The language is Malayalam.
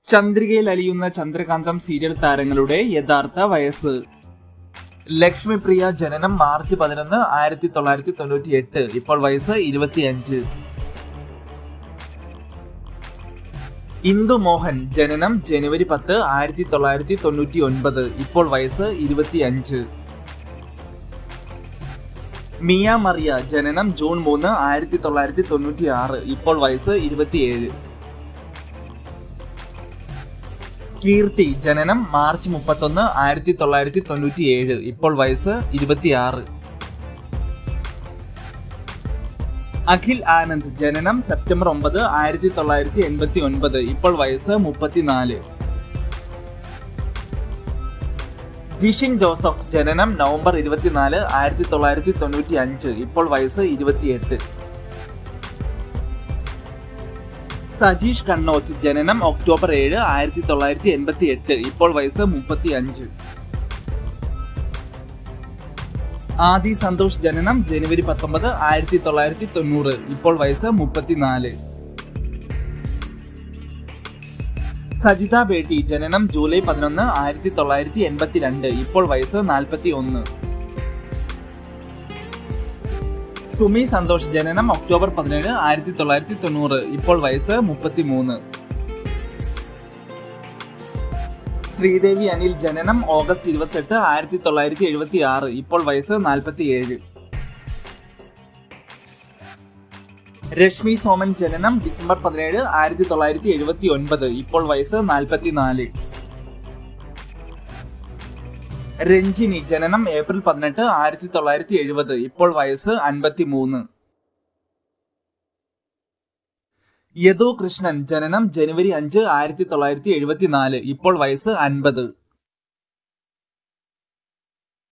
ചന്ദ്രികയിൽ അലിയുന്ന ചന്ദ്രകാന്തം സീരിയൽ താരങ്ങളുടെ യഥാർത്ഥ വയസ്സ് ലക്ഷ്മിപ്രിയ ജനനം മാർച്ച് പതിനൊന്ന് ആയിരത്തി തൊള്ളായിരത്തി തൊണ്ണൂറ്റി എട്ട് ഇപ്പോൾ വയസ്സ് ഇരുപത്തിയഞ്ച് ഇന്ദു മോഹൻ ജനനം ജനുവരി പത്ത് ആയിരത്തി തൊള്ളായിരത്തി തൊണ്ണൂറ്റി ഒൻപത് ഇപ്പോൾ വയസ്സ് ഇരുപത്തിയഞ്ച് മിയ മറിയ ജനനം ജൂൺ മൂന്ന് ആയിരത്തി തൊള്ളായിരത്തി തൊണ്ണൂറ്റി ആറ് ഇപ്പോൾ വയസ്സ് ഇരുപത്തിയേഴ് കീർത്തി ജനനം മാർച്ച് മുപ്പത്തൊന്ന് ആയിരത്തി തൊള്ളായിരത്തി തൊണ്ണൂറ്റി ഏഴ് ഇപ്പോൾ വയസ്സ് ഇരുപത്തിയാറ് അഖിൽ ആനന്ദ് ജനനം സെപ്റ്റംബർ ഒമ്പത് ആയിരത്തി തൊള്ളായിരത്തി എൺപത്തി ഒൻപത് ഇപ്പോൾ വയസ്സ് മുപ്പത്തിനാല് ജിഷിൻ ജോസഫ് ജനനം നവംബർ ഇരുപത്തിനാല് ആയിരത്തി തൊള്ളായിരത്തി തൊണ്ണൂറ്റി അഞ്ച് ഇപ്പോൾ വയസ്സ് ഇരുപത്തിയെട്ട് സജീഷ് കണ്ണോത്ത് ജനനം ഒക്ടോബർ ഏഴ് ആയിരത്തി തൊള്ളായിരത്തി എൺപത്തി എട്ട് ഇപ്പോൾ വയസ്സ് മുപ്പത്തി അഞ്ച് ആദി സന്തോഷ് ജനനം ജനുവരി പത്തൊമ്പത് ആയിരത്തി തൊള്ളായിരത്തി തൊണ്ണൂറ് ഇപ്പോൾ വയസ്സ് മുപ്പത്തിനാല് സജിത ബേട്ടി ജനനം ജൂലൈ പതിനൊന്ന് ആയിരത്തി തൊള്ളായിരത്തി എൺപത്തിരണ്ട് ഇപ്പോൾ വയസ്സ് നാൽപ്പത്തി ഒന്ന് സുമി സന്തോഷ് ജനനം ഒക്ടോബർ പതിനേഴ് ആയിരത്തി തൊള്ളായിരത്തി തൊണ്ണൂറ് ഇപ്പോൾ വയസ്സ് മുപ്പത്തിമൂന്ന് ശ്രീദേവി അനിൽ ജനനം ഓഗസ്റ്റ് ഇരുപത്തെട്ട് ആയിരത്തി തൊള്ളായിരത്തി എഴുപത്തി ആറ് ഇപ്പോൾ വയസ്സ് നാൽപ്പത്തിയേഴ് രശ്മി സോമൻ ജനനം ഡിസംബർ പതിനേഴ് ആയിരത്തി തൊള്ളായിരത്തി എഴുപത്തി ഒൻപത് ഇപ്പോൾ വയസ്സ് നാൽപ്പത്തിനാല് രഞ്ജിനി ജനനം ഏപ്രിൽ പതിനെട്ട് ആയിരത്തി തൊള്ളായിരത്തി എഴുപത് ഇപ്പോൾ വയസ്സ് അൻപത്തി മൂന്ന് യദു കൃഷ്ണൻ ജനനം ജനുവരി അഞ്ച് ആയിരത്തി തൊള്ളായിരത്തി എഴുപത്തിനാല് ഇപ്പോൾ വയസ്സ് അൻപത്